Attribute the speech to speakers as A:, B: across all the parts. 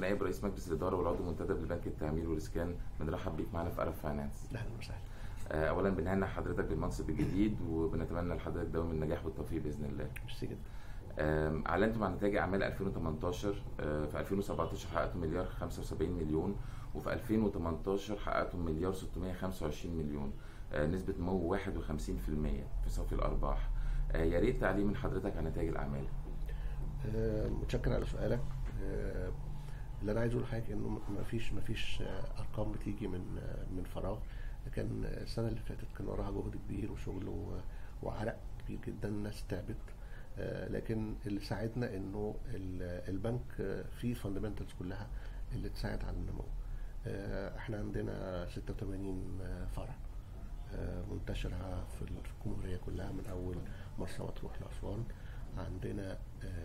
A: نائب رئيس مجلس الاداره والعضو المنتدب لبنك التعمير والاسكان بنرحب بيك معانا في ارب فاينانس
B: اهلا وسهلا
A: آه، اولا بنهنئ حضرتك بالمنصب الجديد وبنتمنى لحضرتك دوام النجاح والتوفيق باذن الله
B: ميرسي جدا
A: آم، اعلنتم عن نتائج اعمال 2018 آه، في 2017 حققتم مليار 75 مليون وفي 2018 حققتم مليار 625 مليون آه، نسبة نمو 51% في صافي الأرباح آه، يا ريت تعليق من حضرتك عن نتائج الأعمال
B: آه، متشكر على سؤالك آه، اللي انا عايز اقول لحضرتك انه ما فيش ما فيش ارقام بتيجي من آه، من فراغ كان السنه اللي فاتت كان وراها جهد كبير وشغل و- وعرق كبير جدا الناس تعبت آه، لكن اللي ساعدنا انه ال- البنك آه، فيه فاندمنتالز كلها اللي تساعد على النمو آه، احنا عندنا 86 آه، فرع آه، منتشرة في ال- في الجمهورية كلها من أول مرسى مطروح لأسوان عندنا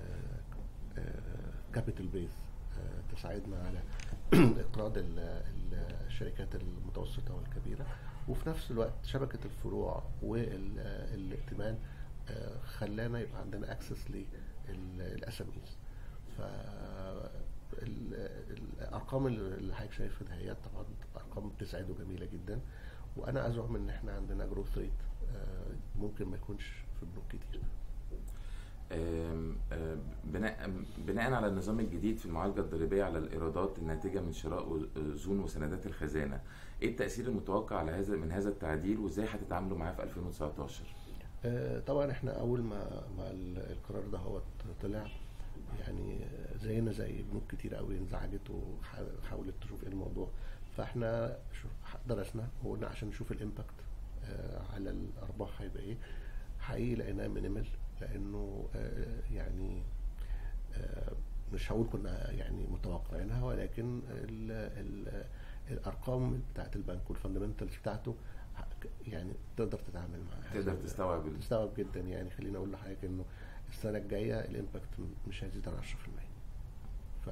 B: كابيتال بيز تساعدنا على إقراض ال- ال- الشركات المتوسطة والكبيرة وفي نفس الوقت شبكة الفروع والائتمان آه، خلانا يبقى عندنا اكسس للاساميز ف ال- الارقام اللي حضرتك شايفها دهيت طبعا ارقام بتسعد وجميله جدا وانا ازعم ان احنا عندنا جروث ريت ممكن ما يكونش في بنوك كتير
A: آم، آم، بناء بناء على النظام الجديد في المعالجه الضريبيه على الايرادات الناتجه من شراء اذون وسندات الخزانه ايه التاثير المتوقع على هذا من هذا التعديل وازاي هتتعاملوا معاه في 2019
B: آه، طبعا احنا اول ما ما ال- القرار ده هو طلع يعني زينا زي بنوك كتير قوي انزعجت وحاولت تشوف ايه الموضوع فاحنا شو- درسنا وقلنا عشان نشوف الامباكت آه، على الارباح هيبقى ايه حقيقي لقيناه مينيمال لانه آه، يعني آه، مش هقول كنا يعني متوقعينها ولكن ال ال الارقام بتاعت البنك والفاندمنتالز بتاعته يعني تقدر تتعامل معاها
A: تقدر تستوعب ال-
B: تستوعب جدا يعني خليني اقول لحضرتك انه السنه الجايه الامباكت مش هيزيد عن 10% ف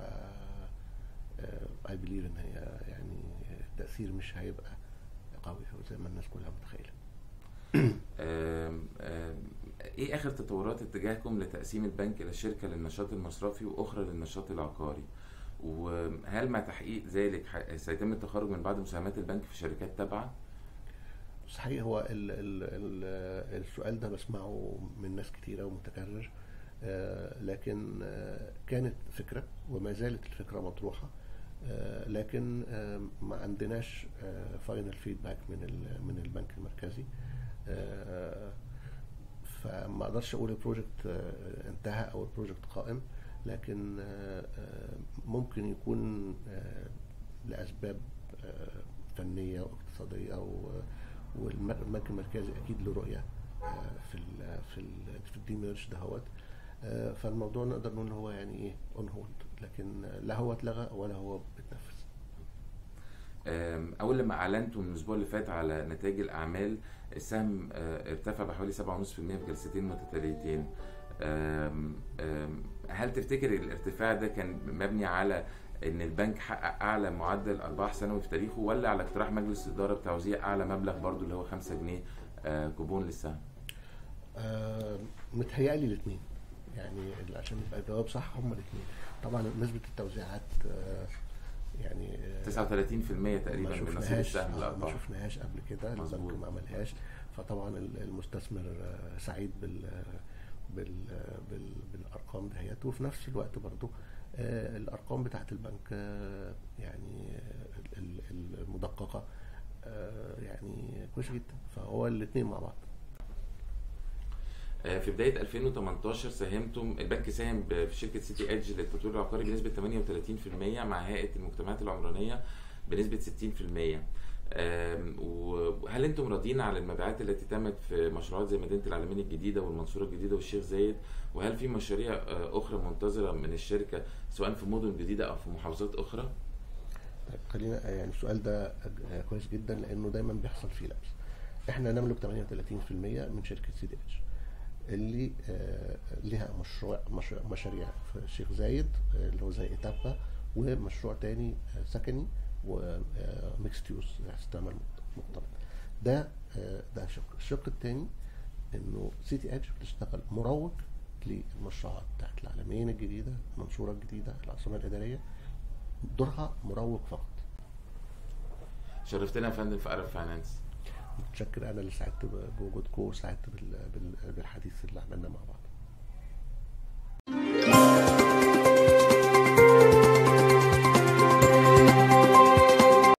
B: اي بليف ان هي يعني التاثير مش هيبقى قوي أوي زي ما الناس كلها متخيله
A: آم، آم، ايه اخر تطورات اتجاهكم لتقسيم البنك الى شركه للنشاط المصرفي واخرى للنشاط العقاري وهل مع تحقيق ذلك ح- سيتم التخرج من بعض مساهمات البنك في شركات تابعه
B: صحيح هو ال ال ال السؤال ده بسمعه من ناس كتيرة ومتكرر آه، لكن آه، كانت فكرة وما زالت الفكرة مطروحة آه، لكن آه، ما عندناش فاينل فيدباك من ال- من البنك المركزي آه، فما اقدرش اقول البروجكت آه، انتهى او البروجكت قائم لكن آه، آه، ممكن يكون آه، لاسباب آه، فنيه واقتصاديه و- والبنك المركزي اكيد له رؤيه آه، في ال في ال في الديميرج دهوت آه، فالموضوع نقدر نقول إن هو يعني ايه اون هولد لكن لا هو اتلغى ولا هو بيتنفذ
A: آم، اول لما اعلنتوا من الاسبوع اللي فات على نتائج الاعمال السهم آه، ارتفع بحوالي 7.5% في جلستين متتاليتين آم، آم، هل تفتكر الارتفاع ده كان مبني على ان البنك حقق اعلى معدل ارباح سنوي في تاريخه ولا على اقتراح مجلس الاداره بتوزيع اعلى مبلغ برضو اللي هو 5 جنيه آه، كوبون للسهم
B: آه، متهيألي الاثنين يعني ال- عشان يبقى الجواب صح هما الاثنين طبعا نسبة التوزيعات آه، يعني آه،
A: 39% تقريبا
B: ما
A: من نصيب
B: شفناهاش
A: السهم
B: آه، ما
A: الارباح
B: شفناهاش قبل كده
A: مظبوط.
B: البنك ما عملهاش فطبعا ال- المستثمر آه، سعيد بال بال بال بالارقام دهيت وفي نفس الوقت برضو آه، الارقام بتاعت البنك آه، يعني آه، ال- ال- المدققه آه، يعني كويس جدا فهو الاثنين مع بعض
A: آه، في بداية 2018 ساهمتم البنك ساهم ب- في شركة سيتي ايدج للتطوير العقاري بنسبة 38% مع هيئة المجتمعات العمرانية بنسبة 60% آم، وهل انتم راضيين على المبيعات التي تمت في مشروعات زي مدينة العلمين الجديدة والمنصورة الجديدة والشيخ زايد وهل في مشاريع آه، أخرى منتظرة من الشركة سواء في مدن جديدة أو في محافظات أخرى؟
B: طيب خلينا يعني السؤال ده آه، كويس جدا لانه دايما بيحصل فيه لبس احنا نملك 38% من شركه سي دي اتش اللي آه، لها مشروع مش- مشاريع في الشيخ زايد آه، اللي هو زي ايتابا ومشروع تاني آه، سكني وميكست يوز استعمال مختلط ده آه، ده شق الشق الثاني انه سيتي اتش بتشتغل مروج للمشروعات بتاعت العالمين الجديده المنصوره الجديده العاصمه الاداريه دورها مروج فقط
A: شرفتنا يا فندم في ارب فاينانس
B: متشكر انا اللي سعدت بوجودكم وسعدت بال- بال- بالحديث اللي عملناه مع بعض